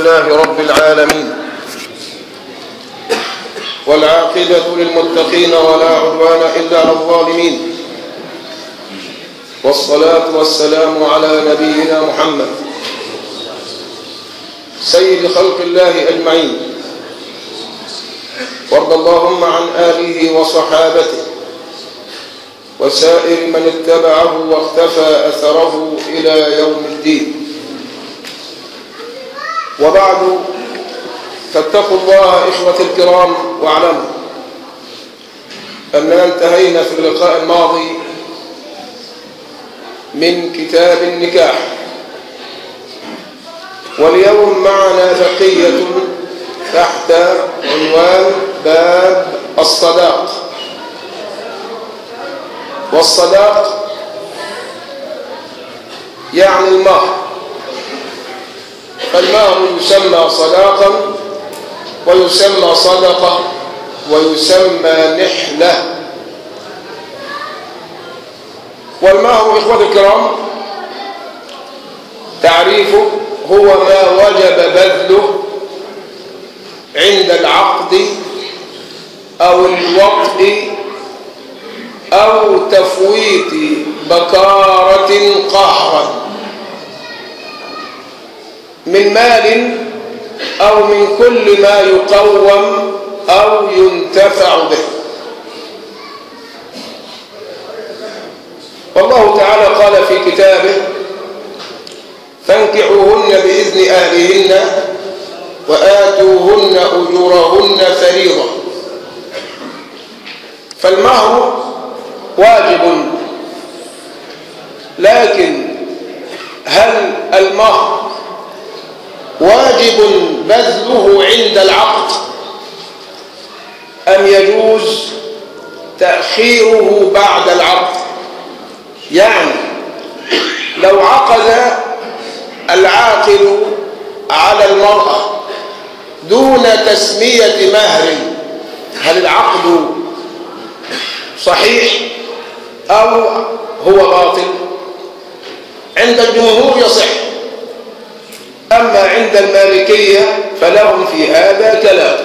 لله رب العالمين والعاقبة للمتقين ولا عدوان إلا على الظالمين والصلاة والسلام على نبينا محمد سيد خلق الله أجمعين وارض اللهم عن آله وصحابته وسائر من اتبعه واختفى أثره إلى يوم الدين وبعد فاتقوا الله إخوة الكرام واعلموا أننا انتهينا في اللقاء الماضي من كتاب النكاح واليوم معنا بقية تحت عنوان باب الصداق والصداق يعني المهر فالمهر يسمى صداقا ويسمى صدقة ويسمى نحلة والمهر إخوة الكرام تعريفه هو ما وجب بذله عند العقد أو الوطء أو تفويت بكارة قهرا من مال أو من كل ما يقوم أو ينتفع به والله تعالى قال في كتابه فانكحوهن بإذن أهلهن وآتوهن أجورهن فريضة فالمهر واجب لكن هل المهر واجب بذله عند العقد أم يجوز تأخيره بعد العقد يعني لو عقد العاقل على المرأة دون تسمية مهر هل العقد صحيح أو هو باطل عند الجمهور يصح أما عند المالكية فلهم في هذا كلام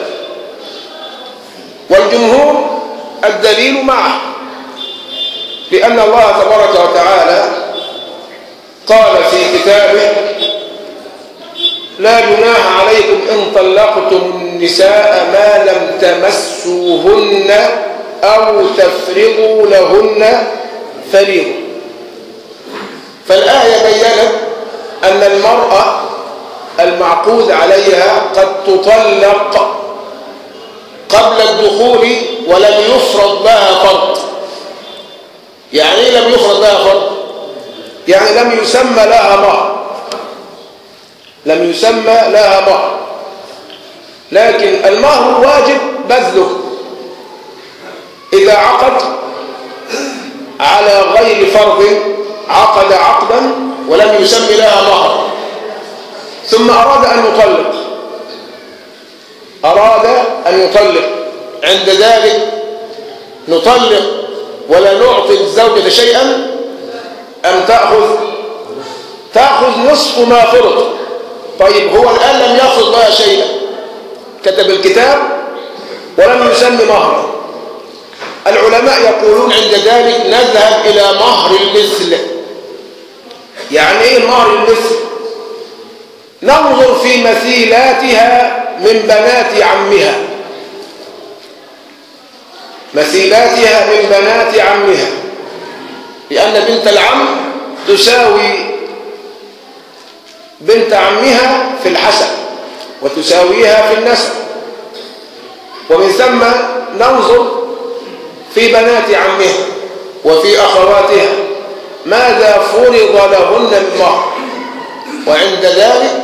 والجمهور الدليل معه لأن الله تبارك وتعالى قال في كتابه لا جناح عليكم إن طلقتم النساء ما لم تمسوهن أو تفرضوا لهن فريضة فالآية بيّنت أن المرأة المعقود عليها قد تطلق قبل الدخول ولم يفرض لها فرض يعني لم يفرض لها فرض يعني لم يسمى لها مهر لم يسمى لها مهر لكن المهر واجب بذله إذا عقد على غير فرض عقد عقدا ولم يسمي لها مهر ثم أراد أن يطلق أراد أن يطلق عند ذلك نطلق ولا نعطي الزوجة شيئا أم تأخذ تأخذ نصف ما فرض طيب هو الآن لم يفرض لها شيئا كتب الكتاب ولم يسمي مهرا العلماء يقولون عند ذلك نذهب إلى مهر المثل يعني إيه مهر المثل ننظر في مثيلاتها من بنات عمها مثيلاتها من بنات عمها لأن بنت العم تساوي بنت عمها في الحسب وتساويها في النسب ومن ثم ننظر في بنات عمها وفي أخواتها ماذا فرض لهن من مهر وعند ذلك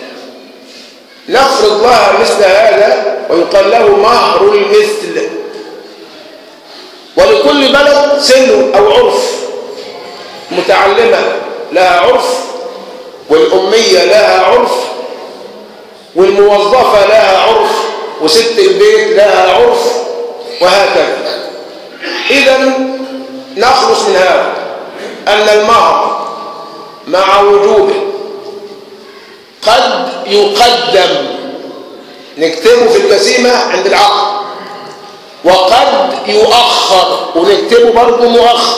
نفرض لها مثل هذا ويقال له مهر المثل ولكل بلد سن أو عرف متعلمة لها عرف والأمية لها عرف والموظفة لها عرف وست البيت لها عرف وهكذا إذا نخلص من هذا أن المهر مع وجوبه قد يقدم نكتبه في الجسيمة عند العقد وقد يؤخر ونكتبه برضه مؤخر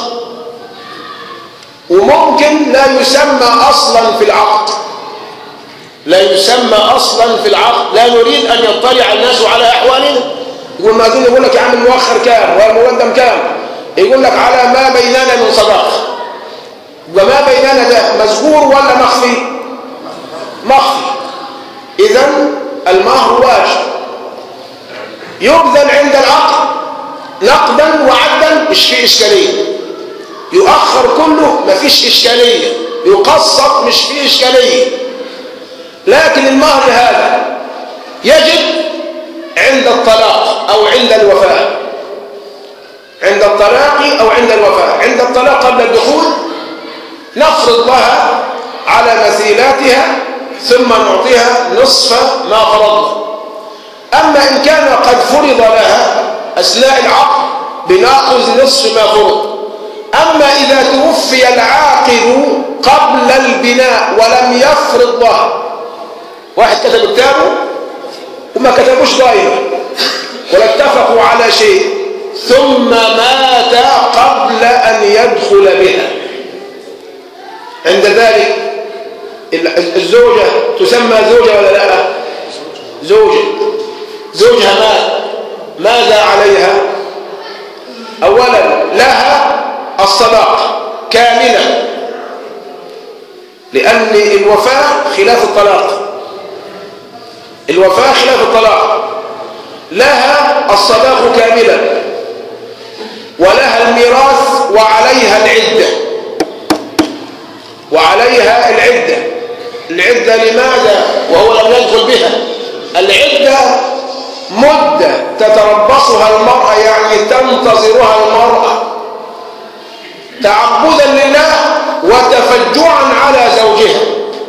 وممكن لا يسمى أصلا في العقد لا يسمى أصلا في العقد لا نريد أن يطلع الناس على أحوالنا يقول ما دون يقول لك يا عم المؤخر كام والمقدم كام يقول لك على ما بيننا من صداقة وما بيننا ده مذكور ولا مخفي مخفي إذا المهر واجب يبذل عند العقد نقدا وعدا مش فيه إشكالية يؤخر كله مفيش إشكالية يقسط مش فيه إشكالية لكن المهر هذا يجب عند الطلاق أو عند الوفاة عند الطلاق أو عند الوفاة عند الطلاق قبل الدخول نفرض لها على مثيلاتها ثم نعطيها نصف ما فرضنا أما إن كان قد فرض لها أثناء العقد بناخذ نصف ما فرض أما إذا توفي العاقل قبل البناء ولم يفرض لها واحد كتب كتابه وما كتبوش ضايع ولا اتفقوا على شيء ثم مات قبل أن يدخل بها عند ذلك الزوجة تسمى زوجة ولا لا زوجة زوجها مات ماذا عليها أولا لها الصداق كاملا لأن الوفاة خلاف الطلاق الوفاة خلاف الطلاق لها الصداق كاملا ولها الميراث وعليها العدة وعليها العدة العدة لماذا وهو لم يدخل بها العدة مدة تتربصها المرأة يعني تنتظرها المرأة تعبدا لله وتفجعا على زوجها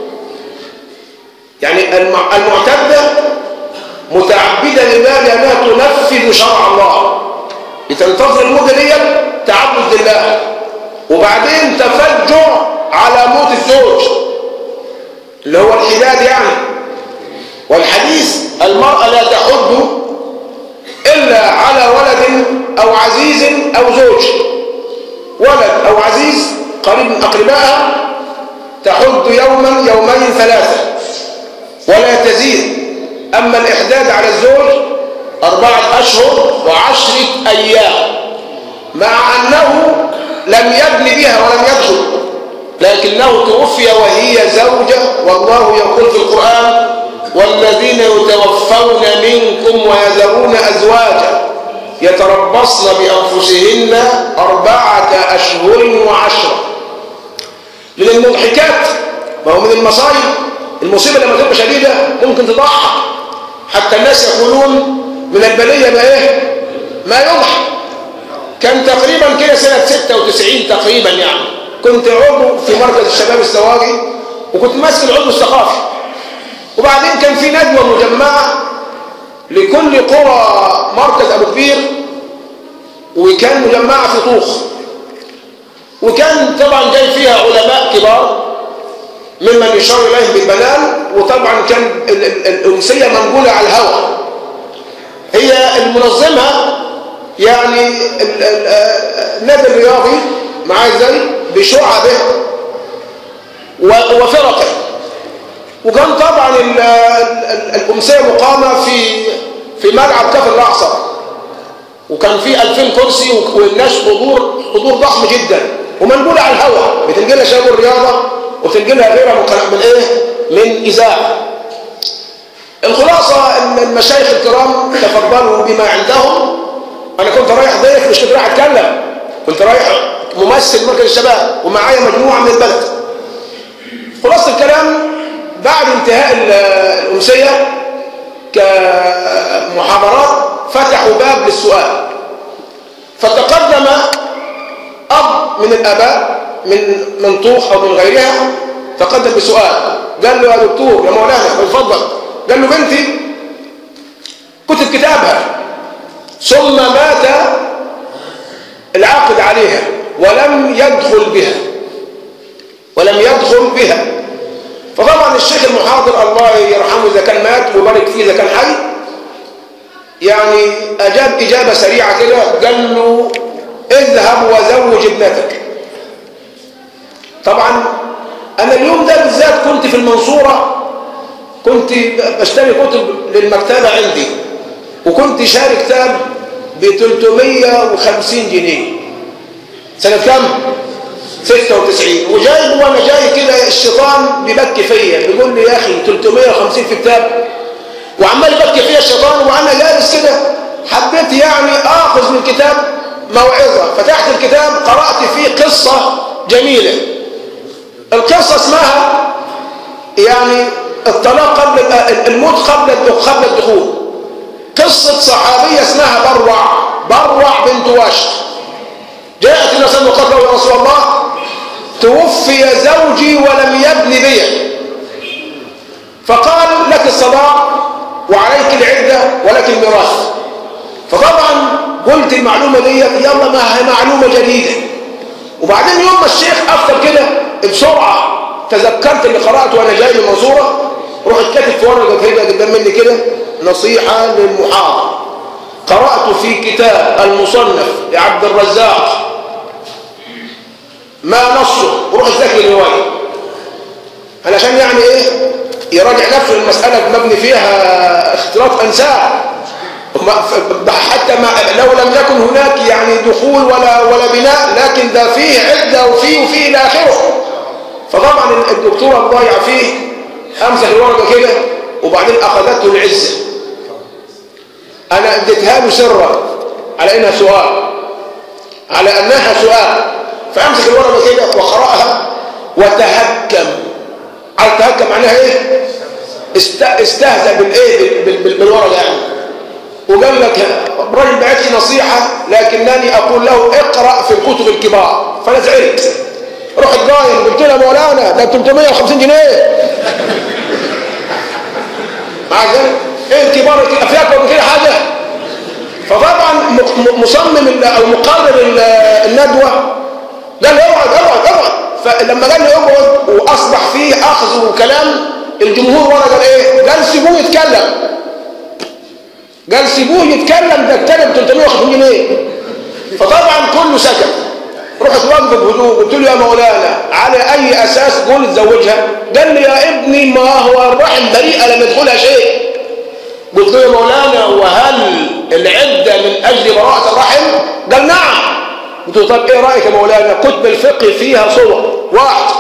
يعني المعتدة متعبدة لله لأنها تنفذ شرع الله لتنتظر المدة دي تعبد لله وبعدين تفجع على موت الزوج اللي هو الحداد يعني والحديث المرأة لا تحد إلا على ولد أو عزيز أو زوج ولد أو عزيز قريب من أقربائها تحد يوما يومين ثلاثة ولا تزيد أما الإحداد على الزوج أربعة أشهر وعشرة أيام مع أنه لم يبن بها ولم يدخل لكنه توفي وهي زوجة والله يقول في القرآن والذين يتوفون منكم ويذرون أزواجا يتربصن بأنفسهن أربعة أشهر وعشرة من المضحكات وهو من المصايب المصيبة لما تبقى شديدة ممكن تضحك حتى الناس يقولون من البلية ما إيه ما يضحك كان تقريبا كده سنة 96 تقريبا يعني كنت عضو في مركز الشباب السواقي وكنت ماسك العضو الثقافي وبعدين كان في ندوة مجمعة لكل قرى مركز أبو كبير وكان مجمعة في طوخ وكان طبعا جاي فيها علماء كبار ممن يشار إليهم بالبنان وطبعا كان الأمسية منقولة على الهواء هي المنظمة يعني النادي الرياضي معاه ازاي بشعبه وفرقه وكان طبعا الأمسية مقامة في في ملعب كفر الأعصر وكان في 2000 كرسي والناس حضور حضور ضخم جدا ومنقولة على الهواء بتنقلها شباب الرياضة وتنقلها غيرها من من ايه؟ من إذاعة الخلاصة ان المشايخ الكرام تفضلوا بما عندهم انا كنت رايح ضيف مش كنت رايح اتكلم كنت رايح ممثل مركز الشباب ومعايا مجموعة من البلد خلاصة الكلام بعد انتهاء الأمسية كمحاضرات فتحوا باب للسؤال فتقدم أب من الآباء من من طوخ أو من غيرها تقدم بسؤال قال له يا دكتور يا مولانا اتفضل قال له بنتي كتب كتابها ثم مات العاقد عليها ولم يدخل بها ولم يدخل بها فطبعا الشيخ المحاضر الله يرحمه إذا كان مات ويبارك فيه إذا كان حي يعني أجاب إجابة سريعة كده قال له اذهب وزوج ابنتك طبعا أنا اليوم ده بالذات كنت في المنصورة كنت بشتري كتب للمكتبة عندي وكنت شاري كتاب ب 350 جنيه سنة كم؟ 96 وجايب وانا جاي كده الشيطان بيبكي فيا بيقول لي يا اخي 350 في كتاب وعمال يبكي فيا الشيطان وانا جالس كده حبيت يعني اخذ من الكتاب موعظه فتحت الكتاب قرات فيه قصه جميله القصه اسمها يعني الطلاق قبل الموت قبل قبل الدخول قصه صحابيه اسمها بروع بروع بنت واشق جاءت الى سيدنا وقالت له يا رسول الله توفي زوجي ولم يبن بي فقال لك الصداق وعليك العدة ولك الميراث فطبعا قلت المعلومة دي يلا ما هي معلومة جديدة وبعدين يوم ما الشيخ أفتر كده بسرعة تذكرت اللي قرأته وأنا جاي من المنصورة رحت كاتب في ورقة كده قدام مني كده نصيحة للمحاضر قرأت في كتاب المصنف لعبد الرزاق ما نصه وروح ذاكر الرواية علشان يعني ايه يراجع نفسه المسألة مبني فيها اختلاط أنساب حتى ما لو لم يكن هناك يعني دخول ولا ولا بناء لكن ده فيه عدة وفيه وفيه إلى آخره فطبعا الدكتور الله يعافيه أمسك الورقة كده وبعدين أخذته العزة أنا اديتها له سرا على إنها سؤال على أنها سؤال فأمسك الورقة كده وقرأها وتهكم على التهكم معناها إيه؟ استهزأ بالإيه؟ بالورقة يعني وقال لك الراجل بعت لي نصيحة لكنني أقول له اقرأ في الكتب الكبار فأنا زعلت رحت قايل قلت له مولانا ده 350 جنيه مع ذلك ايه الكبار في اكبر من كده حاجه فطبعا مصمم او مقرر الندوه قال لي اقعد اقعد اقعد فلما قال لي اقعد واصبح فيه اخذ وكلام الجمهور ورا قال ايه؟ قال سيبوه يتكلم قال سيبوه يتكلم ده اتكلم 350 جنيه فطبعا كله سكت رحت واقف بهدوء قلت له يا مولانا على اي اساس قول تزوجها قال لي يا ابني ما هو الرحم بريئه لم يدخلها شيء قلت له يا مولانا وهل العده من اجل براءه الرحم قال نعم قلت له طب ايه رايك يا مولانا كتب الفقه فيها صور واحد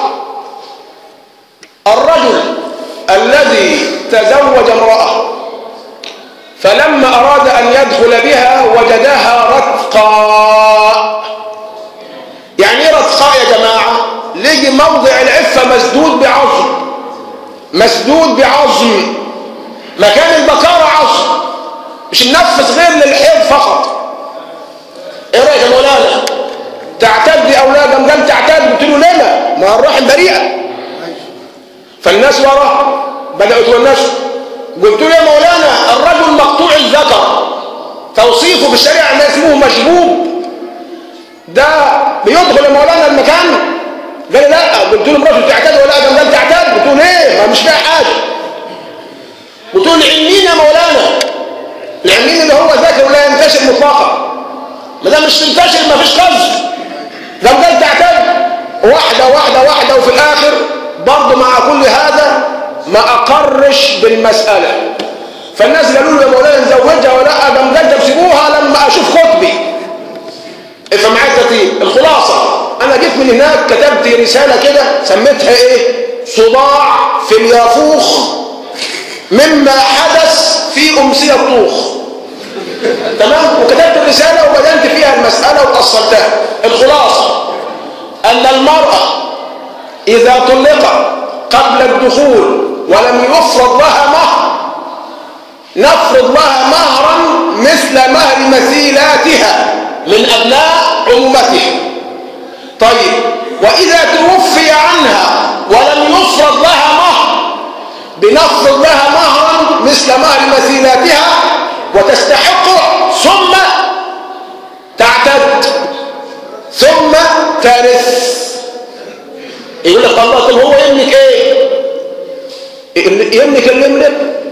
الرجل الذي تزوج امراه فلما اراد ان يدخل بها وجدها رتقاء يعني ايه رتقاء يا جماعه لقي موضع العفه مسدود بعظم مسدود بعظم مكان البكاره عظم مش منفس غير للحيض فقط ايه رايك يا مولانا تعتد اولاد ام قال تعتد قلت له ليه ما الرحم بريئه فالناس وراه بداوا يتونسوا قلت له يا مولانا الرجل مقطوع الذكر توصيفه في الشريعه ان اسمه مشبوب ده بيدخل يا مولانا المكان قال لي لا قلت له مراته تعتد ولا ادم قال تعتد قلت له ليه ما مش فيها حاجه قلت له العلمين يا مولانا العلمين اللي هو ذاكر ولا ينتشر مطلقا ما دام مش تنتشر ما فيش قذف ده قال تعتد واحده واحده واحده وفي الاخر برضه مع كل هذا ما اقرش بالمساله فالناس قالوا له يا مولانا نزوجها ولا ادم قال سيبوها لما اشوف خطبي افهم معايا الترتيب الخلاصه انا جيت من هناك كتبت رساله كده سميتها ايه صداع في اليافوخ مما حدث في امسيه الطوخ تمام وكتبت الرساله وبدأت فيها المساله واصلتها الخلاصه ان المراه اذا طلقت قبل الدخول ولم يفرض لها مهر نفرض لها مهرا مثل مهر مثيلاتها من أبناء عمومتها طيب وإذا توفي عنها ولم يفرض لها مهر بنفرض لها مهرا مثل مهر مثيلاتها وتستحقه ثم تعتد ثم ترث يقول لك الله طب هو ابنك ايه يملك اللي يملك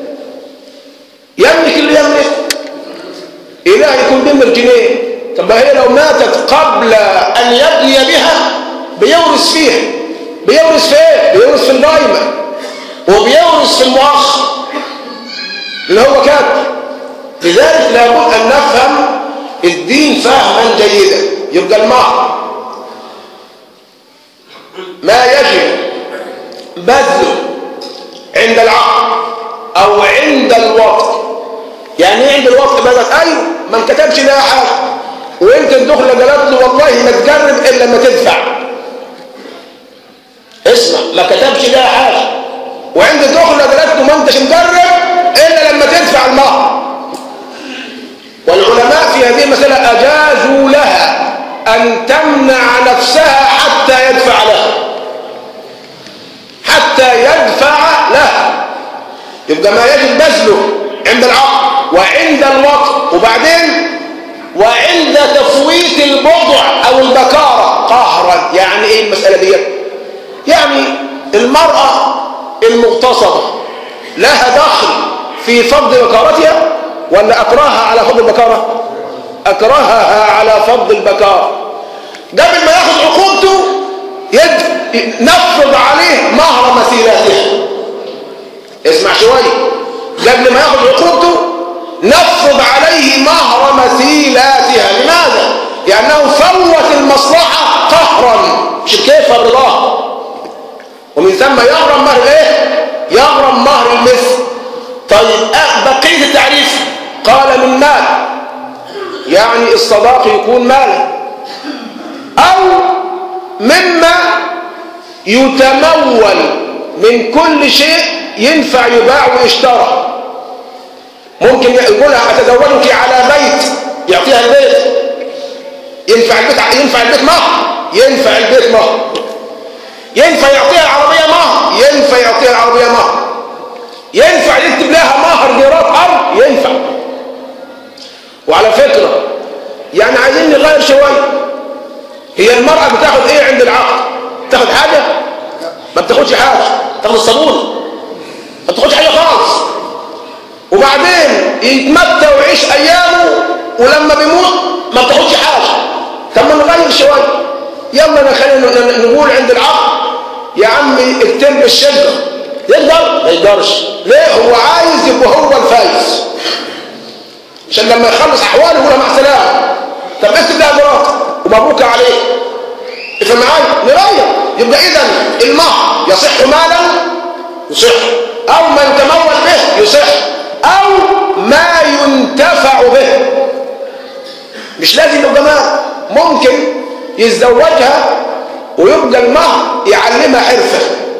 يملك اللي يملك إله يكون بيملك جنيه طب هي لو ماتت قبل أن يبني بها بيورث فيها بيورث في ايه؟ بيورث في النايمة وبيورث في المؤخر اللي هو كاتب لذلك لابد أن نفهم الدين فهما جيدا يبقى المهر ما يجب بذله عند العقد او عند الوقت يعني ايه عند الوقت بدل ايوه ما انكتبش لها حاجه وانت الدخله قالت له والله ما تجرب الا لما تدفع اسمع ما كتبش لها حاجه وعند الدخله قالت له ما انتش مجرب الا لما تدفع المهر والعلماء في هذه المساله اجازوا لها ان تمنع نفسها حتى يدفع لها حتى يدفع له يبقى ما يجب بذله عند العقد وعند الوقت وبعدين وعند تفويت البضع او البكارة قهرا يعني ايه المسألة دي يعني المرأة المغتصبة لها دخل في فض بكارتها ولا اكرهها على فض البكارة اكرهها على فض البكارة قبل ما ياخذ عقوبته يد نفض عليه مهر مثيلاتها اسمع شوية قبل ما ياخذ عقوبته نفض عليه مهر مثيلاتها لماذا؟ لأنه فوت المصلحة قهرا مش كيف الرضا ومن ثم يغرم مهر ايه؟ يغرم مهر المثل طيب بقية التعريف قال من مال يعني الصداق يكون مالا أو مما يتمول من كل شيء ينفع يباع ويشترى ممكن يقولها أتزوجك على بيت يعطيها البيت ينفع البيت ينفع البيت مهر ينفع البيت مهر ينفع يعطيها العربية مهر ينفع يعطيها العربية مهر ينفع يكتب لها مهر جرات أرض ينفع وعلى فكرة يعني عايزين نغير شوية هي المرأة بتاخد ايه عند العقد تاخد حاجة ما بتاخدش حاجة تاخد الصابون ما بتاخدش حاجة خالص وبعدين يتمتع ويعيش ايامه ولما بيموت ما بتاخدش حاجة طب ما نغير شوية يلا خلينا نقول عند العقد يا عمي اكتب لي الشقة يقدر ما يقدرش ليه هو عايز يبقى هو الفايز عشان لما يخلص احواله يقول مع السلامه طب اكتب لها مراتك ومبروك عليه افهم معايا نغير يبقى اذا المهر يصح مالا يصح او ما يتمول به يصح او ما ينتفع به مش لازم يبقى مال ممكن يتزوجها ويبقى المهر يعلمها حرفه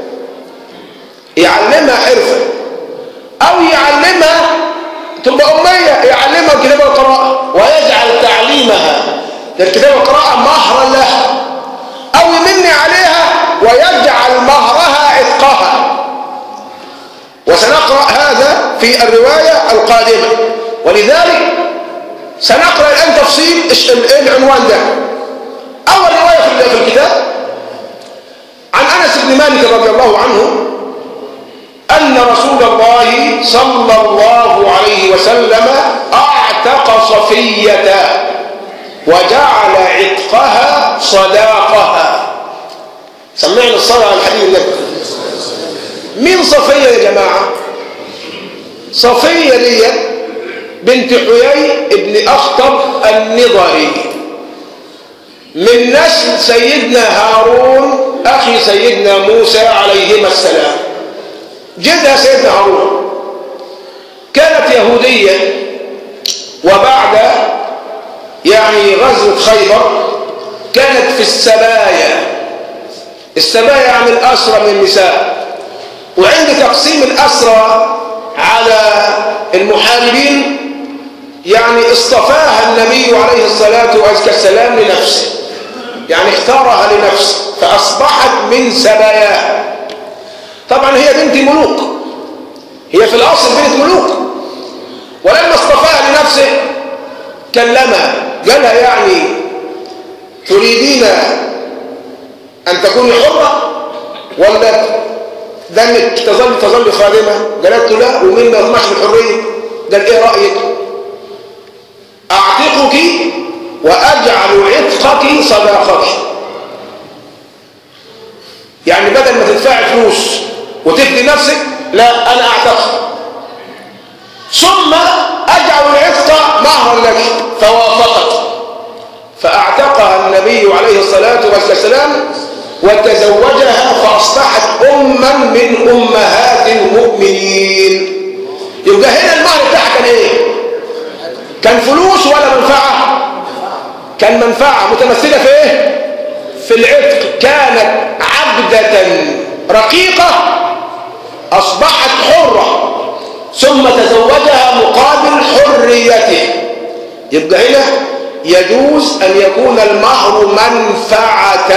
يعلمها حرفه او يعلمها تبقى أمية يعلمها الكتابة والقراءة ويجعل تعليمها للكتابة والقراءة مهرا لها أو يمني عليها ويجعل مهرها عتقها وسنقرأ هذا في الرواية القادمة ولذلك سنقرأ الآن تفصيل العنوان ده أول رواية في الكتاب عن أنس بن مالك رضي الله عنه أن رسول الله صلى الله عليه وسلم أعتق صفية وجعل عتقها صداقها سمعنا الصلاة على الحديث النبي مين صفية يا جماعة صفية دي بنت حيي ابن أخطب النضري من نسل سيدنا هارون أخي سيدنا موسى عليهما السلام جدها سيدنا هارون كانت يهودية وبعد يعني غزوة خيبر كانت في السبايا السبايا يعني الأسرى من النساء وعند تقسيم الأسرى على المحاربين يعني اصطفاها النبي عليه الصلاة والسلام لنفسه يعني اختارها لنفسه فأصبحت من سباياه طبعا هي بنت ملوك هي في الأصل بنت ملوك ولما اصطفاها لنفسه كلمها قالها يعني تريدين أن تكوني حرة ولا ده انك تظل تظل خادمة قالت له لا ومين ما يطمعش بالحرية قال ايه رأيك اعتقك واجعل عتقك صداقتي يعني بدل ما تدفعي فلوس وتفدي نفسك لا انا اعتقك ثم اجعل العتق مهرا لك فوافقت فاعتقها النبي عليه الصلاه والسلام وتزوجها فاصبحت اما من امهات المؤمنين يبقى هنا المهر بتاعها كان ايه كان فلوس ولا منفعه كان منفعه متمثله في ايه في العتق كانت عبده رقيقه اصبحت حره ثم تزوجها مقابل حريته يبقى هنا يجوز ان يكون المهر منفعه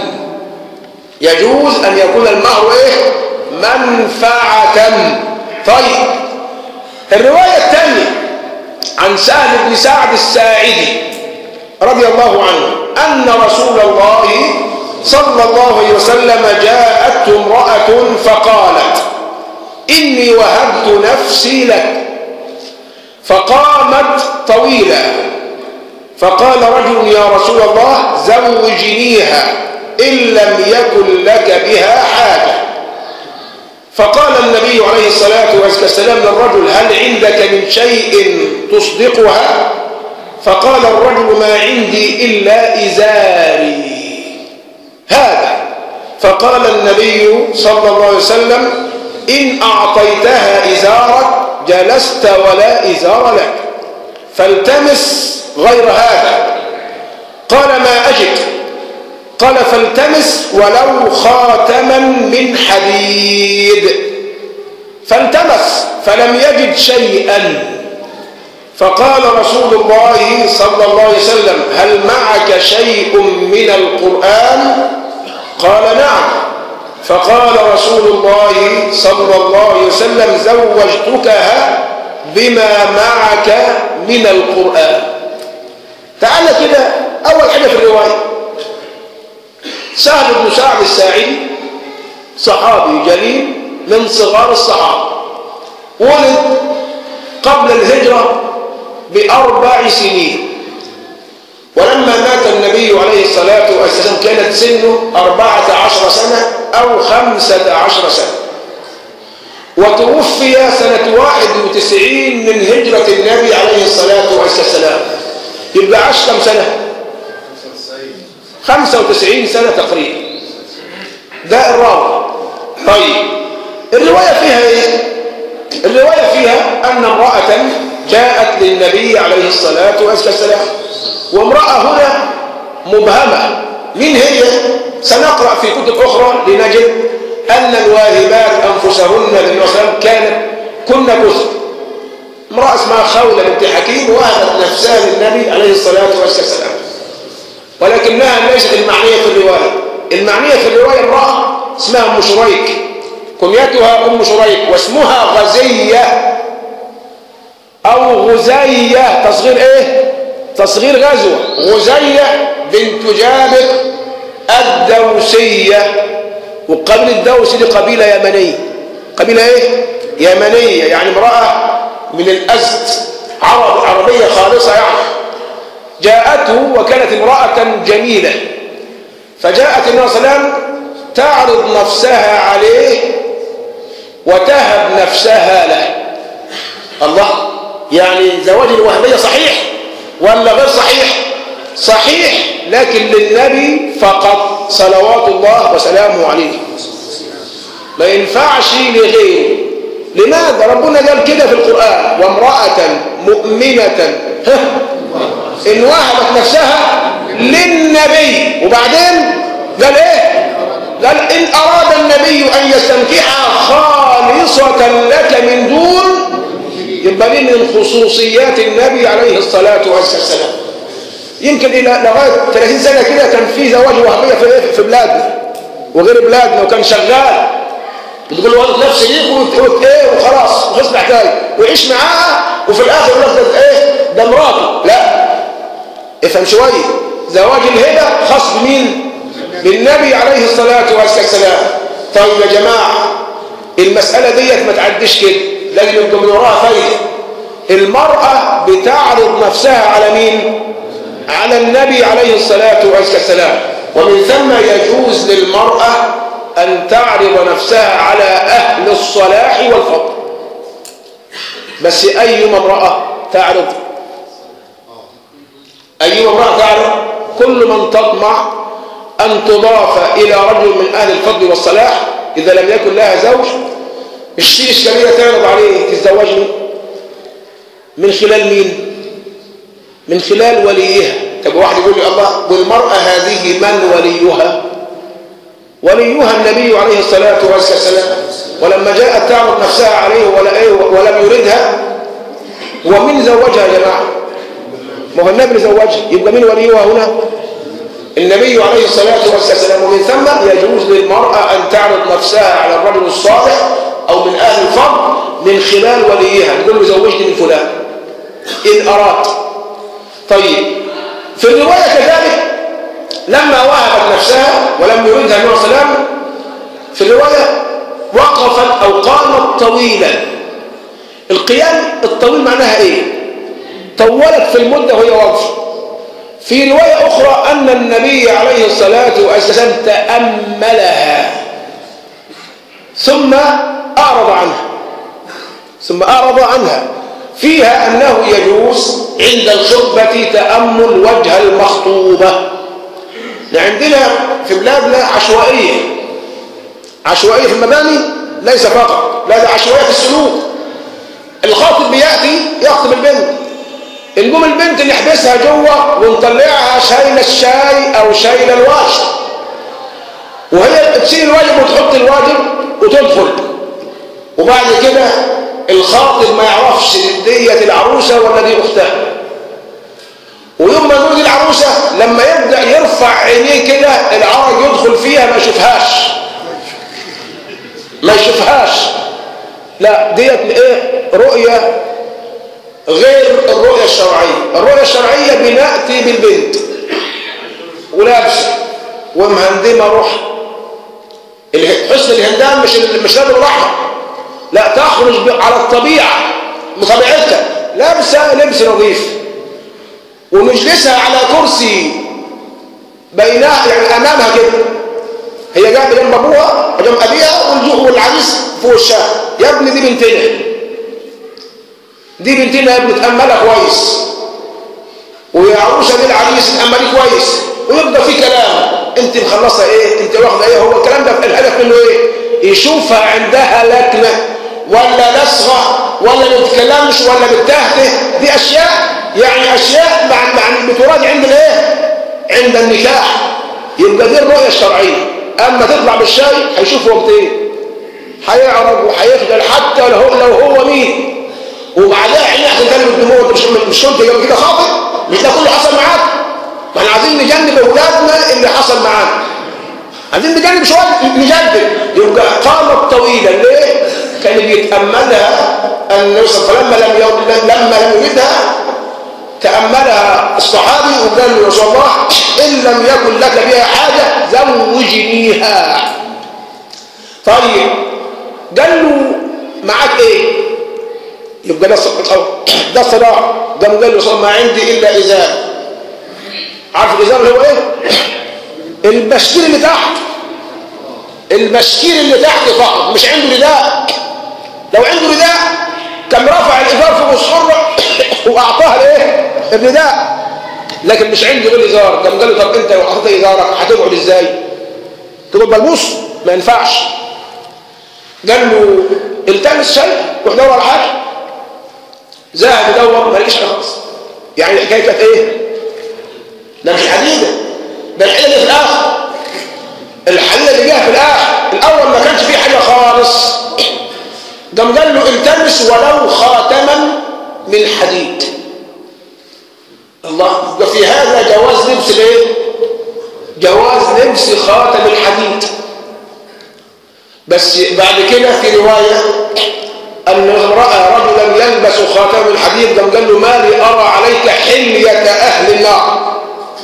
يجوز أن يكون المهر إيه؟ منفعة طيب الرواية الثانية عن سهل بن سعد الساعدي رضي الله عنه أن رسول الله صلى الله عليه وسلم جاءته امرأة فقالت إني وهبت نفسي لك فقامت طويلا فقال رجل يا رسول الله زوجنيها إن لم يكن لك بها حاجة فقال النبي عليه الصلاة والسلام للرجل هل عندك من شيء تصدقها فقال الرجل ما عندي إلا إزاري هذا فقال النبي صلى الله عليه وسلم إن أعطيتها إزارك جلست ولا إزار لك فالتمس غير هذا قال ما أجد قال فالتمس ولو خاتما من حديد فالتمس فلم يجد شيئا فقال رسول الله صلى الله عليه وسلم هل معك شيء من القرآن قال نعم فقال رسول الله صلى الله عليه وسلم زوجتكها بما معك من القرآن تعال كده أول حاجة في الرواية سهل بن سعد الساعدي صحابي جليل من صغار الصحابة ولد قبل الهجرة بأربع سنين ولما مات النبي عليه الصلاة والسلام كانت سنه أربعة عشر سنة أو خمسة عشر سنة وتوفي سنة واحد وتسعين من هجرة النبي عليه الصلاة والسلام يبقى عاش كم سنة 95 سنة تقريبا ده الراوي طيب الرواية فيها ايه الرواية فيها أن امرأة جاءت للنبي عليه الصلاة والسلام وامرأة هنا مبهمة من هي سنقرأ في كتب أخرى لنجد أن الواهبات أنفسهن للنبي صلى كانت كن كثر امرأة اسمها خولة بنت حكيم وهبت نفسها للنبي عليه الصلاة والسلام ولكنها ليست المعنية في الرواية المعنية في الرواية امرأة اسمها أم شريك كنيتها أم شريك واسمها غزية أو غزية تصغير إيه؟ تصغير غزوة غزية بنت جابر الدوسية وقبيلة الدوس دي قبيلة يمنية قبيلة إيه؟ يمنية يعني امرأة من الأزد عرب عربية خالصة يعني جاءته وكانت امرأة جميلة فجاءت النبي صلى الله عليه وسلم تعرض نفسها عليه وتهب نفسها له الله يعني زواج الوهبية صحيح ولا غير صحيح صحيح لكن للنبي فقط صلوات الله وسلامه عليه ما ينفعش لغيره لماذا ربنا قال كده في القرآن وامرأة مؤمنة إن وهبت نفسها للنبي وبعدين قال إيه قال إن أراد النبي أن يستنكحها خالصة لك من دون يبقى دي من خصوصيات النبي عليه الصلاة والسلام يمكن إلى لغاية 30 سنة كده كان في زواج وهمية في في بلادنا وغير بلادنا وكان شغال بتقول له والد نفسي ليك وتقول ايه وخلاص وخلص حكايه ويعيش معاها وفي الاخر يقول لك ايه ده مراتي لا افهم شويه زواج الهبه خاص بمين بالنبي عليه الصلاه والسلام طيب يا جماعه المسألة ديت ما تعديش كده لازم يبقى من وراها فايدة المرأة بتعرض نفسها على مين على النبي عليه الصلاة والسلام ومن ثم يجوز للمرأة أن تعرض نفسها على أهل الصلاح والفضل بس أي امرأة تعرض أي امرأة تعرض كل من تطمع أن تضاف إلى رجل من أهل الفضل والصلاح إذا لم يكن لها زوج مش في إشكالية تعرض عليه تتزوجني من خلال مين من خلال وليها طب واحد يقول لي الله والمرأة هذه من وليها وليها النبي عليه الصلاة والسلام ولما جاءت تعرض نفسها عليه ولم يردها ومن زوجها يا جماعة ما هو النبي زوجها يبقى مين وليها هنا النبي عليه الصلاة والسلام ومن ثم يجوز للمرأة أن تعرض نفسها على الرجل الصالح أو من أهل الفضل من خلال وليها تقول له زوجني من فلان إن أراد طيب في الرواية كذلك لما وهبت نفسها ولم يردها النبي صلى الله عليه وسلم في الرواية وقفت أو قامت طويلا القيام الطويل معناها إيه طولت في المدة وهي واقفة في رواية أخرى أن النبي عليه الصلاة والسلام تأملها ثم أعرض عنها ثم أعرض عنها فيها أنه يجوز عند الخطبة تأمل وجه المخطوبة عندنا في بلادنا عشوائية عشوائية في المباني ليس فقط لا ده عشوائية في السلوك الخاطب بيأتي يخطب البنت نقوم البنت نحبسها جوه ونطلعها شايله الشاي او شايله الواشر وهي تشيل الواجب وتحط الواجب وتدخل وبعد كده الخاطب ما يعرفش ديت العروسه ولا دي اختها ويوم ما نقول العروسه لما يبدا يرفع عينيه كده العرج يدخل فيها ما يشوفهاش ما يشوفهاش لا ديت ايه رؤيه غير الرؤية الشرعية الرؤية الشرعية بنأتي بالبنت ولابسة ومهندمة روح حسن الهندام مش مش لابس الأحمر لا تخرج على الطبيعة بطبيعتها لابسة لبس نظيف ومجلسها على كرسي بينها يعني أمامها كده هي قاعدة جنب أبوها وجنب أبيها والعريس فوق الشارع يا ابني دي بنتنا دي بنتنا يا ابني تأملها كويس ويا عروسة دي العريس تأملي كويس ويبقى في كلام انت مخلصة ايه انت واخدة ايه هو الكلام ده الهدف منه ايه يشوفها عندها لكنة ولا لصغة ولا ما بتتكلمش ولا بتهته دي اشياء يعني اشياء مع مع بتراجع عند الايه عند النكاح يبقى دي الرؤية الشرعية اما تطلع بالشاي هيشوف وقتين هيعرض وهيخجل حتى لو هو لو هو مين وبعدها عيني عشان تاني بالدموع انت مش مش كنت جنب كده خاطر مش ده كله حصل معاك ما احنا عايزين نجنب اولادنا اللي حصل معانا عايزين نجنب شويه نجدد يبقى قامت طويلا ليه؟ كان بيتاملها النبي صلى الله عليه وسلم لما لم لما لم يجدها تاملها الصحابي وقال له يا رسول الله ان لم يكن لك بها حاجه زوجنيها طيب قال له معاك ايه؟ يبقى ده ده صراع قام قال له ما عندي الا ازار عارف الازار اللي هو ايه البشكير اللي تحت البشكير اللي تحت فقط مش عنده رداء لو عنده رداء كان رفع الازار فوق الصره واعطاها الايه الرداء لكن مش عنده غير ازار قام قال له طب انت لو حطيت ازارك هتقعد ازاي تقعد ملبوس ما ينفعش قال له التمس شيء روح دور على حاجه ذهب يدور ما لقيش حاجه خالص يعني الحكايه كانت ايه ده مش حديده ده الحديده اللي في الاخر الحديده اللي جايه في الاخر الاول ما كانش فيه حاجه خالص قام قال له التمس ولو خاتما من حديد الله وفي هذا جواز لبس الايه جواز لبس خاتم الحديد بس بعد كده في روايه أن رأى رجلا يلبس خاتم الحديد قام قال له ما لي أرى عليك حلية أهل النار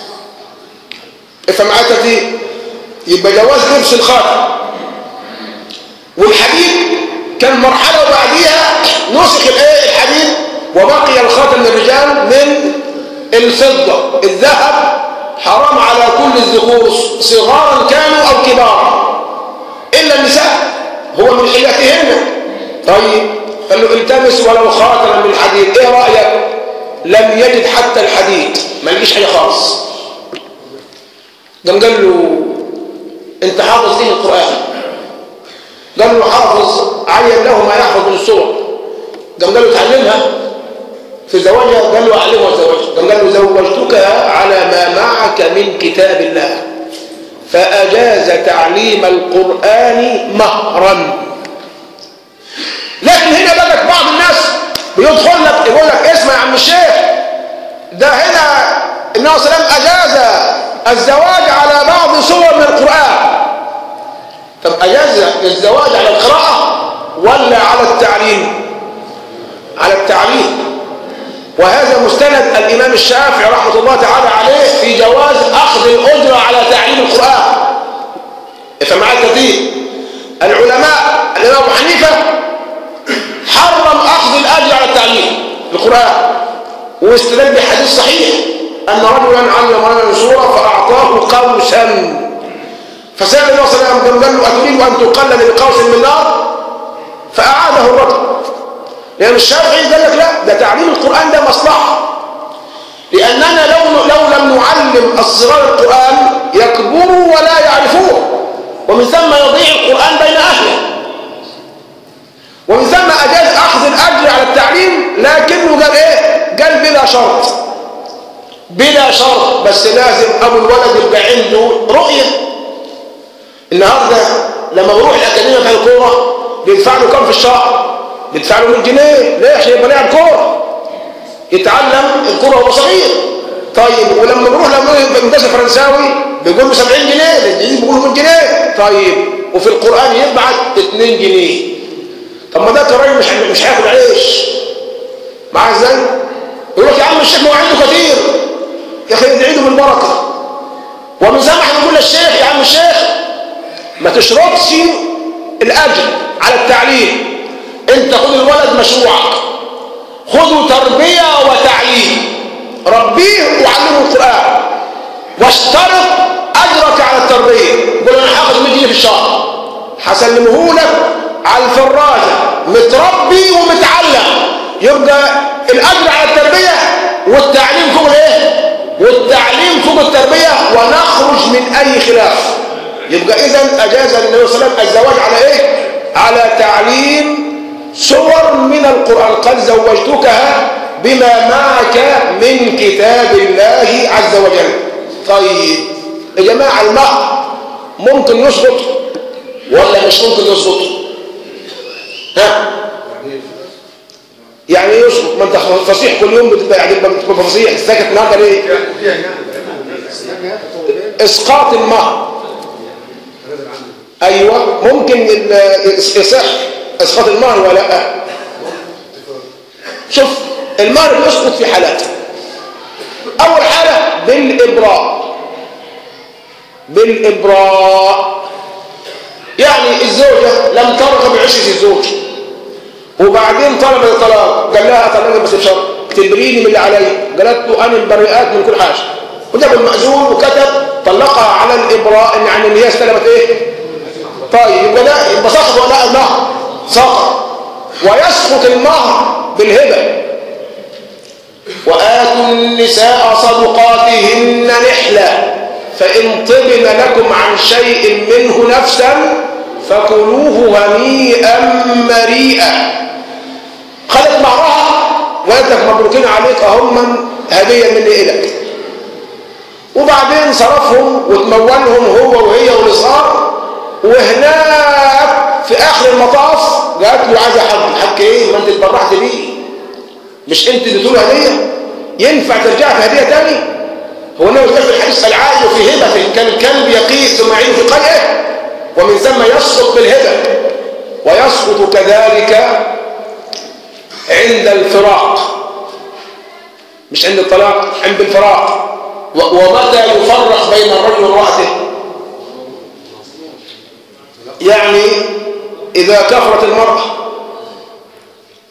افهم معاك دي يبقى جواز لبس الخاتم والحديد كان مرحلة وبعديها نسخ الايه الحديد وبقي الخاتم للرجال من الفضة الذهب حرام على كل الذكور صغارا كانوا أو كبارا إلا النساء هو من حياتهن طيب قال له التمس ولو خاتما من حديد ايه رأيك لم يجد حتى الحديد ما لقيش حاجة خالص قام قال له انت حافظ ايه القرآن قال له حافظ عين له ما يحفظ من الصور قام قال له تعلمها في زواجها قال له أعلمها زواجها قام قال له زوجتكها على ما معك من كتاب الله فأجاز تعليم القرآن مهرا لكن هنا بقى بعض الناس بيدخل لك يقول لك اسمع يا عم الشيخ ده هنا النبي صلى الله عليه وسلم أجاز الزواج على بعض صور من القرآن طب أجاز الزواج على القراءة ولا على التعليم على التعليم وهذا مستند الإمام الشافعي رحمة الله تعالى عليه في جواز أخذ الأجرة على تعليم القرآن فمع كثير العلماء الإمام أبو حنيفة حرم أخذ الأجر على التعليم القرآن واستدل بحديث صحيح أن رجلا علم رجلا سورة فأعطاه قوسا فسأل النبي صلى الله عليه وسلم قال له أتريد أن تقلد بقوس من نار فأعاده الرجل لأن الشافعي قال لك لا ده تعليم القرآن ده مصلحة لأننا لو لو لم نعلم الصغار القرآن يكبروا ولا يعرفوه ومن ثم يضيع القرآن بين أهله ومن ثم أجاز أخذ الأجر على التعليم لكنه قال إيه؟ قال بلا شرط بلا شرط بس لازم أبو الولد يبقى عنده رؤية النهارده لما بروح الأكاديمية بتاع الكورة بيدفع له كام في الشهر؟ بيدفع له 100 جنيه ليه؟ عشان يبقى لاعب كورة يتعلم الكورة وهو صغير طيب ولما بروح لما مدرسة فرنساوي بيقول له 70 جنيه الانجليزي بيقول له 100 جنيه طيب وفي القرآن يبعت 2 جنيه طب ما ده كراجل مش مش هياكل عيش معاه ازاي؟ يقول لك يا عم الشيخ ما هو عنده كتير يا اخي ادعي له بالبركه ومن زمان احنا بنقول للشيخ يا عم الشيخ ما تشرطش الاجر على التعليم انت خد الولد مشروعك خذوا تربيه وتعليم ربيه وعلمه القران واشترط اجرك على التربيه قول انا هاخد 100 جنيه في الشهر هسلمه لك على الفرازه متربي ومتعلم يبقى الاجر على التربيه والتعليم فوق الايه والتعليم فوق التربيه ونخرج من اي خلاف يبقى اذا اجاز النبي صلى الله عليه وسلم الزواج على ايه على تعليم سور من القران قد زوجتكها بما معك من كتاب الله عز وجل طيب يا جماعه المهر ممكن يسقط ولا مش ممكن يسقط ها يعني ايه يسقط ما انت فصيح كل يوم بتبقى يعني بتبقى فصيح ساكت النهارده ليه اسقاط المهر ايوه ممكن يصح اسقاط المهر ولا لا شوف المهر بيسقط في حالات اول حاله بالابراء بالابراء يعني الزوجه لم ترغب بعشره الزوج وبعدين طلب الطلاق قال لها اطلقك بس بشرط تبريني من اللي عليا قالت له انا البريئات من كل حاجه وجاب المأذون وكتب طلقها على الابراء ان يعني ان هي استلمت ايه طيب يبقى ده يبقى سقط ولا المهر سقط ويسقط المهر بالهبه وآتوا النساء صدقاتهن نحلة فإن طبن لكم عن شيء منه نفسا فكلوه هنيئا مريئا خدت مهرها وقالت لك مبروكين عليك اهم هديه مني الك وبعدين صرفهم وتمولهم هو وهي والصغار وهناك في اخر المطاف قالت له عايز حق حق ايه ما انت اتبرعت بيه مش انت اللي تقول هديه ينفع ترجع في هديه تاني هو النبي في الحديث العاج في هبه كان الكلب يقيه ثم يعيد في قيئه ومن ثم يسقط بالهبه ويسقط كذلك عند الفراق مش عند الطلاق عند الفراق ومتى يفرق بين الرجل وامرأته يعني إذا كفرت المرأة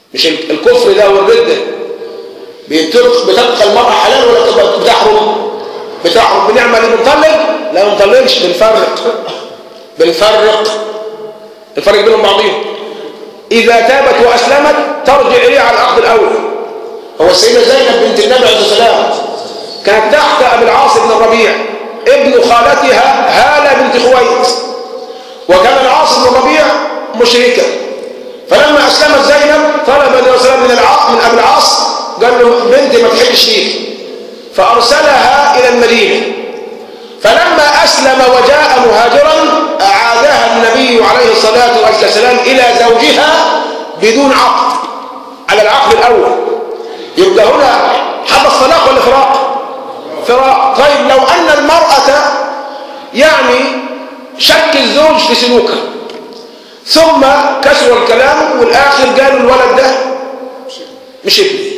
مش الكفر ده والردة بتبقى المرأة حلال ولا تبقى بتحرم بتحرم بنعمل ايه بنطلق لا ما بنطلقش بنفرق بنفرق الفرق بينهم بعضهم إذا تابت وأسلمت ترجع إليه على العقد الأول هو السيدة زينب بنت النبي عليه الصلاة كانت تحت أبي العاص بن الربيع ابن خالتها هالة بنت خويت وكان العاص بن الربيع مشركا فلما أسلمت زينب طلب النبي صلى الله عليه وسلم من من أبي العاص قال له بنتي ما تحبش فيك فأرسلها إلى المدينة فلما أسلم وجاء مهاجرا أعادها النبي عليه الصلاة والسلام إلى زوجها بدون عقد على العقد الأول يبقى هنا حدث طلاق ولا فراق فراق طيب لو أن المرأة يعني شك الزوج في سلوكه ثم كسر الكلام والآخر قالوا الولد ده مش ابني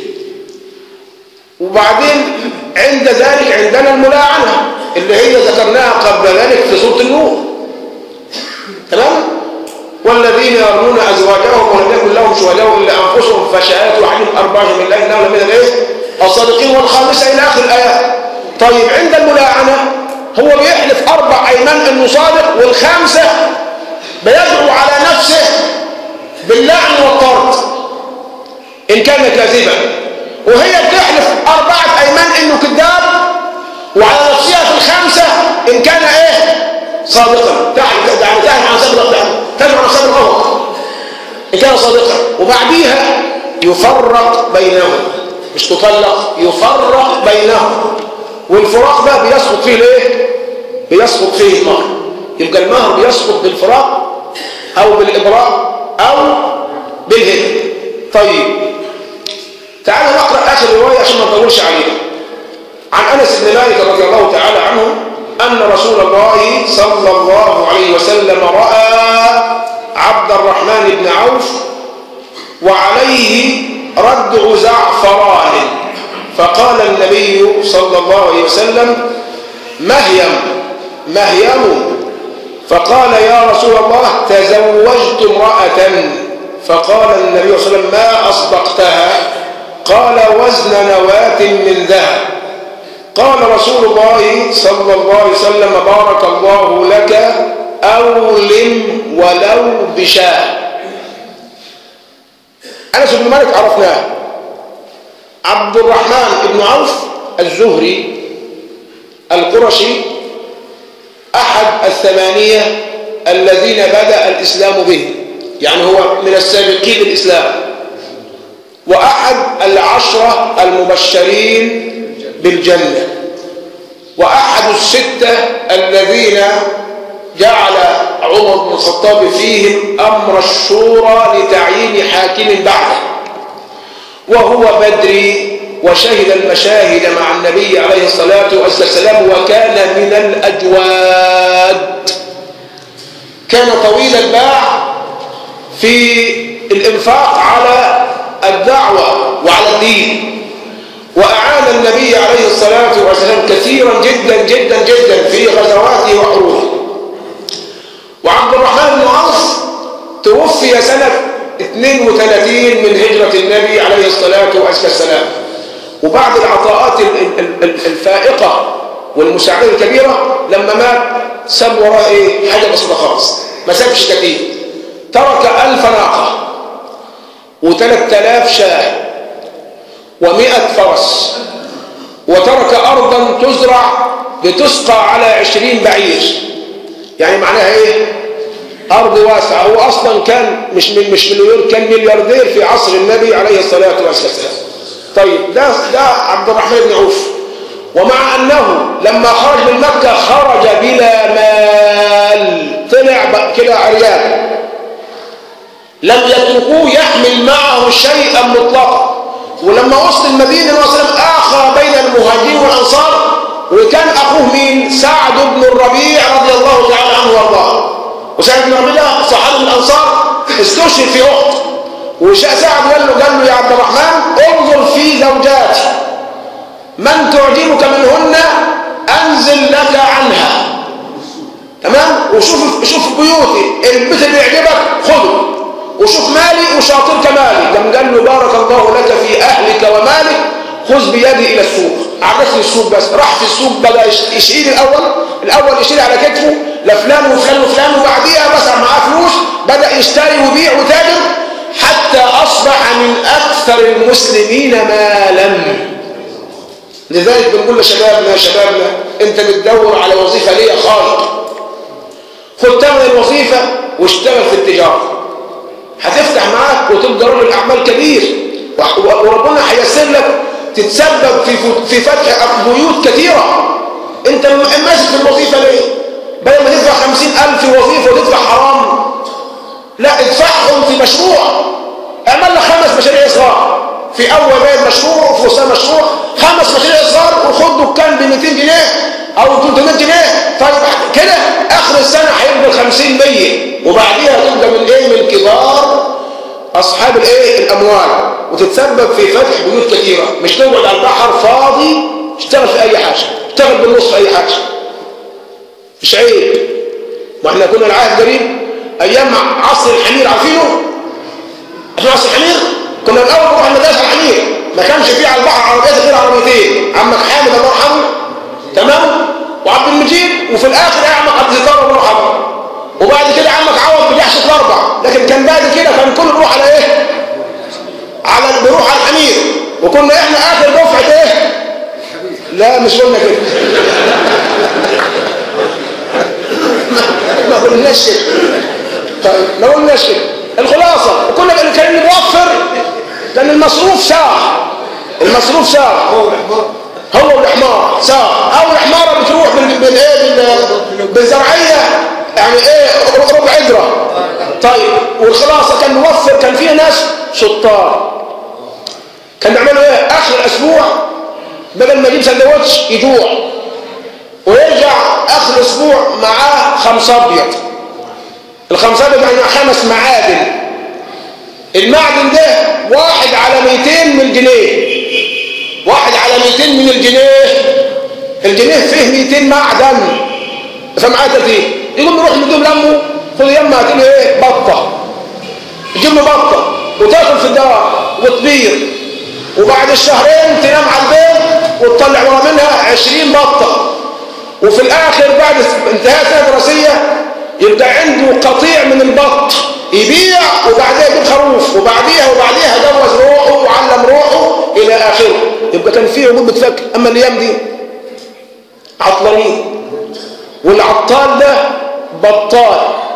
وبعدين عند ذلك عندنا الملاعنة اللي هي ذكرناها قبل ذلك في سورة النور تمام والذين يرمون أزواجهم ولم يكن لهم شهداء إلا أنفسهم فشهادة أحدهم أربعة من الله إنه من الإيه الصادقين والخامسة إلى آخر الآيات طيب عند الملاعنة هو بيحلف أربع أيمان إنه صادق والخامسة بيدعو على نفسه باللعن والطرد إن كان كاذبا وهي بتحلف أربعة أيمان إنه كذاب وعلى نفسها في الخامسة إن كان إيه صادقا تحلف يعني تحلف عن صدق تدعو عن صدق الأول إن كان صادقا وبعديها يفرق بينهم مش تطلق يفرق بينهم والفراق ده بيسقط فيه الايه بيسقط فيه المهر يبقى المهر بيسقط بالفراق او بالابراء او بالهبه طيب تعالوا نقرا اخر روايه عشان ما نطولش عليها عن انس بن مالك رضي الله تعالى عنه ان رسول الله صلى الله عليه وسلم راى عبد الرحمن بن عوف وعليه ردع زعفران فقال النبي صلى الله عليه وسلم مهيم مهيم فقال يا رسول الله تزوجت امرأة فقال النبي صلى الله عليه وسلم ما أصدقتها قال وزن نواة من ذهب قال رسول الله صلى الله عليه وسلم بارك الله لك أولم ولو بشاه أنس بن مالك عرفناه عبد الرحمن بن عوف الزهري القرشي أحد الثمانية الذين بدأ الإسلام به يعني هو من السابقين الإسلام وأحد العشرة المبشرين بالجنة وأحد الستة الذين جعل عمر بن الخطاب فيهم أمر الشورى لتعيين حاكم بعده وهو بدري وشهد المشاهد مع النبي عليه الصلاة والسلام وكان من الأجواد كان طويل الباع في الإنفاق على الدعوة وعلى الدين وأعان النبي عليه الصلاة والسلام كثيرا جدا جدا جدا في غزواته وحروبه وعبد الرحمن بن عوف توفي سنة 32 من هجرة النبي عليه الصلاة والسلام وبعد العطاءات الفائقة والمساعدة الكبيرة لما مات ساب وراه ايه حاجة بسيطة خالص ما سابش كثير ترك ألف ناقة وثلاث آلاف شاه ومئة فرس وترك أرضا تزرع بتسقى على عشرين بعير يعني معناها ايه أرض واسعة هو أصلا كان مش من مش مليون كان ملياردير في عصر النبي عليه الصلاة والسلام طيب ده ده عبد الرحمن بن عوف ومع أنه لما خرج من مكة خرج بلا مال طلع كده عريان لم يتركوه يحمل معه شيئا مطلقا ولما وصل المدينة وسلم آخى بين المهاجرين والأنصار وكان أخوه مين سعد بن الربيع رضي الله تعالى عنه وارضاه وسعد بن الربيع صحابي من الأنصار استشهد في أحد وسعد قال له قال له يا عبد الرحمن انظر في زوجاتي من تعجبك منهن أنزل لك عنها تمام وشوف شوف بيوتي البيت اللي يعجبك خذه وشوف مالي وشاطر كمالي قام قال له بارك الله لك في اهلك ومالك خذ بيدي الى السوق عرفني السوق بس راح في السوق بقى يشيل الاول الاول يشيل على كتفه لفلان وفلان وفلان وبعديها بس معاه فلوس بدا يشتري ويبيع وتاجر حتى اصبح من اكثر المسلمين مالا لذلك بنقول لشبابنا شبابنا انت بتدور على وظيفه ليه خالق خد ثمن الوظيفه واشتغل في التجاره هتفتح معاك وتبقى رجل اعمال كبير وربنا هيسر لك تتسبب في في فتح بيوت كثيره انت ماسك في الوظيفه ليه بدل ما تدفع خمسين ألف في وظيفه وتدفع حرام لا ادفعهم في مشروع اعمل لك خمس مشاريع اصلاح في اول بيت مشروع وفي وسط مشروع خمس مشاريع اصلاح وخد دكان ب 200 جنيه او 300 جنيه طيب كده اخر السنه هيبقى 50 100 وبعديها تبقى من ايه من كبار اصحاب الايه الاموال وتتسبب في فتح بيوت كثيره مش تقعد على البحر فاضي اشتغل في اي حاجه اشتغل بالنص في اي حاجه مش عيب ما احنا كنا العهد قريب ايام عصر الحمير عارفينه احنا عصر الحمير كنا الاول نروح المدرسه الحمير ما كانش فيه على البحر عربيات غير عربيتين عمك حامد الله يرحمه تمام وعبد المجيد وفي الاخر يا عمك عبد الستار الله يرحمه وبعد كده عمك عوض بجحش الاربع لكن كان بعد كده كان كله بيروح على ايه على بيروح على الحمير وكنا احنا اخر دفعه ايه لا مش قلنا كده ما قلناش كده طيب ما قلناش كده الخلاصه وكنا كان بنوفر لان المصروف ساعه المصروف ساعه هو والحمار ساعه او الحماره بتروح بالايه بالزرعيه يعني ايه ربع عجره طيب والخلاصه كان نوفر كان فيه ناس شطار كان بيعملوا ايه اخر الاسبوع بدل ما يجيب سندوتش يجوع ويرجع اخر الاسبوع معاه خمس ابيض الخمس ابيض يعني خمس معادن المعدن ده واحد على 200 من الجنيه واحد على 200 من الجنيه الجنيه فيه 200 معدن فمعاه ترتيب يقوم يروح لدوم لمه خد يما هات له ايه بطه يجيب له بطه وتاكل في الدار وتبيض وبعد الشهرين تنام على البيت وتطلع ورا منها 20 بطه وفي الاخر بعد انتهاء السنه الدراسيه يبقى عنده قطيع من البط يبيع وبعدها يجيب خروف وبعديها وبعديها جوز روحه وعلم روحه الى اخره يبقى كان في عمود بتفكر اما الايام دي عطلانين والعطال ده بطال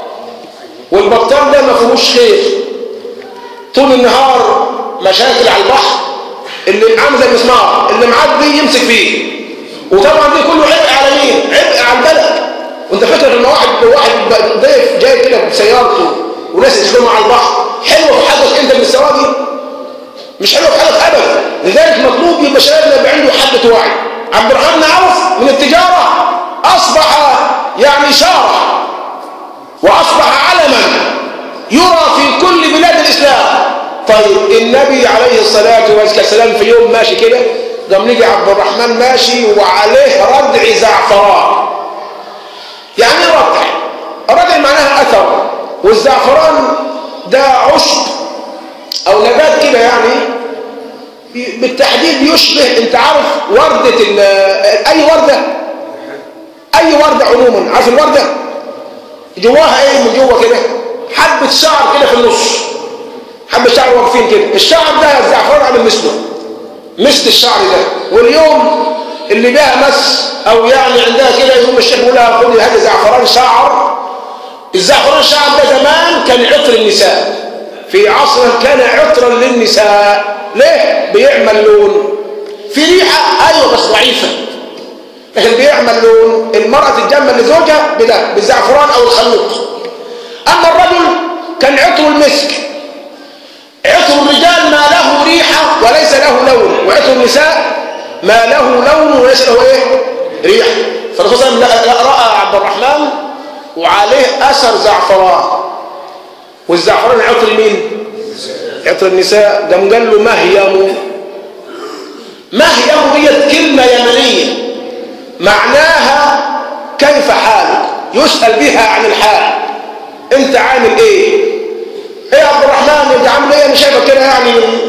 والبطال ده ما فيهوش خير طول النهار مشاكل على البحر اللي عامل زي المسمار اللي معدي يمسك فيه وطبعا دي كله عبء على مين عبء على البلد وانت فاكر ان واحد واحد ضيف جاي كده بسيارته وناس يسلموا على البحر حلوه في حدك انت من السواقي مش حلوه في حدك ابدا لذلك مطلوب يبقى شبابنا يبقى عنده حبه وعي عبد الرحمن عوف من التجاره اصبح يعني شاره واصبح علما يرى في كل بلاد الاسلام طيب النبي عليه الصلاه والسلام في يوم ماشي كده قام نيجي عبد الرحمن ماشي وعليه ردع زعفران يعني ايه ردع ردع معناها اثر والزعفران ده عشب او نبات كده يعني بالتحديد يشبه انت عارف وردة اي وردة اي وردة عموما عارف الوردة جواها ايه من جوه كده حبة شعر كده في النص حبة شعر واقفين كده الشعر ده الزعفران عامل مثله مثل الشعر ده واليوم اللي بها مس او يعني عندها كده يقوم الشيخ يقول لها خدي هذا زعفران شعر الزعفران الشعر ده زمان كان عطر النساء في عصر كان عطرا للنساء ليه بيعمل لون في ريحه ايوه بس ضعيفه لكن بيعمل لون المراه تتجمل لزوجها بده بالزعفران او الخلوق اما الرجل كان عطر المسك عطر الرجال ما له ريحه وليس له لون وعطر النساء ما له لون وليس له ايه ريحه فالرسول صلى الله عليه وسلم راى عبد الرحمن وعليه اثر زعفران والزعفران عطر مين عطر النساء قام قال له مهيم مهيم ديت كلمه يمنيه معناها كيف حالك يسال بها عن الحال انت عامل ايه ايه يا عبد الرحمن انت عامل ايه انا شايفك كده يعني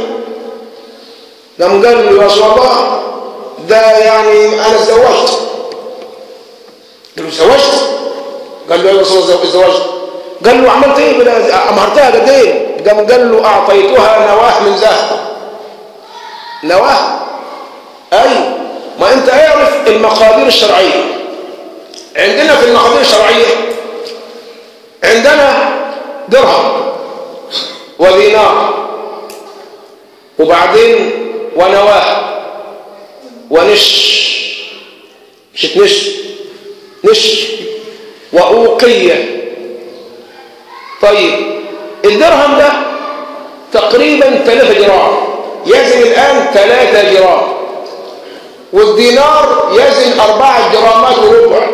قام قال له يا رسول الله ده يعني انا اتزوجت قال له اتزوجت قال له يا رسول الله اتزوجت قال له عملت ايه امهرتها قد ايه قام قال له اعطيتها نواه من ذهب نواه اي ما انت اعرف المقادير الشرعيه عندنا في المقادير الشرعيه عندنا درهم ودينار وبعدين ونواه ونش مش نش نش وأوقية طيب الدرهم ده تقريبا ثلاثة جرام يزن الآن ثلاثة جرام والدينار يزن أربعة جرامات وربع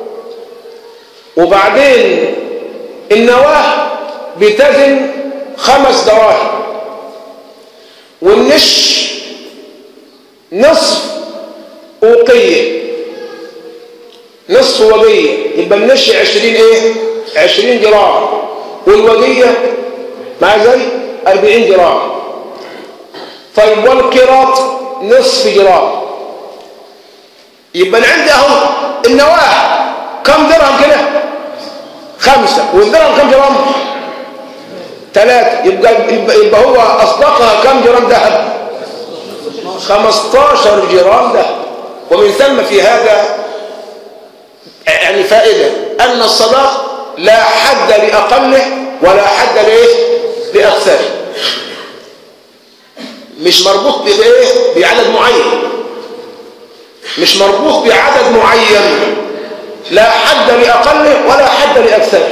وبعدين النواه بتزن خمس دراهم والنش نصف أوقية نصف وجية يبقى النش عشرين ايه عشرين جرام والوجية مع زي أربعين جرام طيب والقراط نصف جرام يبقى عندي اهو النواه كم درهم كده خمسة والدرهم كم جرام ثلاثة يبقى, يبقى, يبقى هو أصدقها كم جرام ذهب 15 جرام ذهب ومن ثم في هذا يعني فائدة أن الصداق لا حد لأقله ولا حد لإيه لأكثره مش مربوط بإيه بعدد معين مش مربوط بعدد معين لا حد لأقله ولا حد لأكثره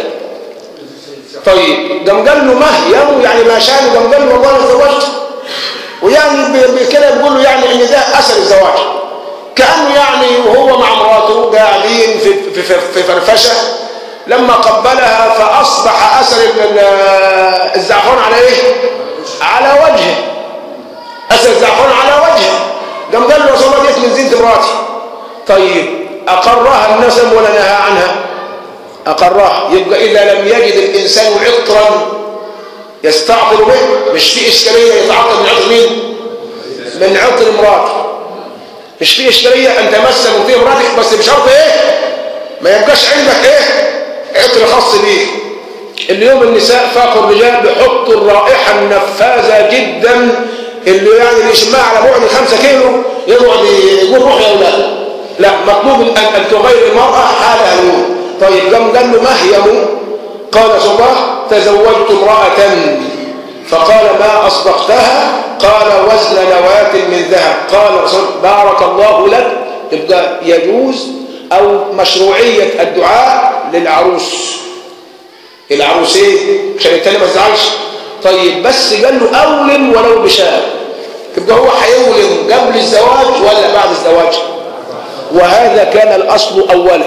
طيب قام قال له ما يوم يعني ما شانه قام قال له والله انا تزوجت ويعني كده بيقول له يعني ان ده اثر الزواج كانه يعني وهو مع مراته قاعدين في في في, في فرفشه لما قبلها فاصبح اثر الزعفران على ايه على وجهه اثر الزعفران على وجهه قام قال له رسول الله ديت من زينه مراتي طيب اقرها النسم ولا نهى عنها أقرها يبقى إذا لم يجد الإنسان عطرا يستعطر به مش في إشكالية يتعطر من عطر مين؟ من عطر امراته مش في إشكالية أن تمس من طيب امراتك بس بشرط إيه؟ ما يبقاش عندك إيه؟ عطر خاص بيه اليوم النساء فاقوا الرجال بيحطوا الرائحة النفاذة جدا اللي يعني اللي يشمها على بعد خمسة كيلو يقعد يقول روح يا أولاد لا مطلوب أن, أن تغير المرأة حالها اليوم طيب قام قال له ما هي قال صباح تزوجت امرأة فقال ما أصدقتها قال وزن نواة من ذهب قال رسول بارك الله لك يبقى يجوز أو مشروعية الدعاء للعروس العروسين عشان التاني ما تزعلش طيب بس قال له أولم ولو بشاء يبقى هو هيولم قبل الزواج ولا بعد الزواج وهذا كان الأصل أولا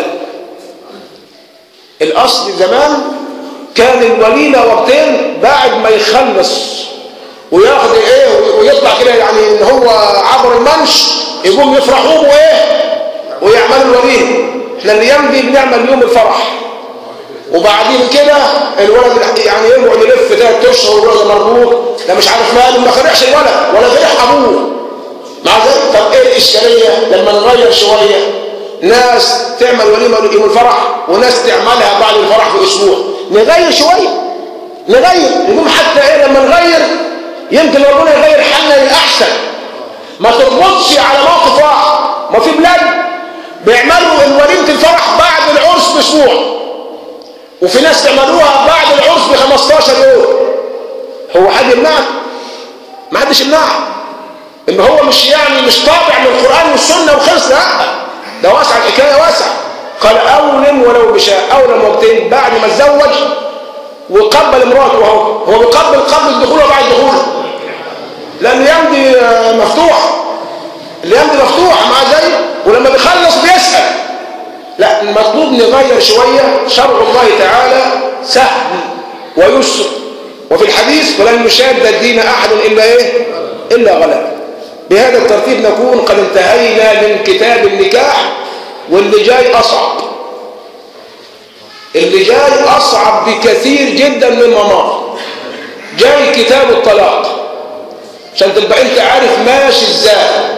الأصل زمان كان الوليمة وقتين بعد ما يخلص وياخد ايه ويطلع كده يعني ان هو عبر المنش يقوم يفرحوا وايه ويعملوا الوليمة احنا الايام دي بنعمل يوم الفرح وبعدين كده الولد يعني يقعد يلف ثلاث اشهر والولد مربوط لا مش عارف ماله ما فرحش الولد ولا فرح ابوه مع ذلك طب ايه الاشكاليه لما نغير شويه ناس تعمل وليمة يوم الفرح وناس تعملها بعد الفرح بأسبوع نغير شوية نغير نقوم حتى ايه لما نغير يمكن ربنا يغير حالنا للأحسن ما تربطش على موقف واحد ما في بلاد بيعملوا وليمة الفرح بعد العرس بأسبوع وفي ناس تعملوها بعد العرس ب 15 يوم هو حد يمنعك ما حدش يمنعك ان هو مش يعني مش طابع من القرآن والسنة وخلص لا ده واسع الحكاية واسع قال أولم ولو بشاء أولم وقتين بعد ما اتزوج وقبل امراته وهو هو بيقبل قبل الدخول وبعد الدخول لأن يمضي مفتوح اللي يمضي مفتوح مع زي ولما بيخلص بيسأل لا المطلوب نغير شوية شرع الله تعالى سهل ويسر وفي الحديث ولن يشاد الدين أحد إلا إيه إلا غلب بهذا الترتيب نكون قد انتهينا من كتاب النكاح واللي جاي أصعب اللي جاي أصعب بكثير جدا مما مضى جاي كتاب الطلاق عشان تبقى انت عارف ماشي ازاي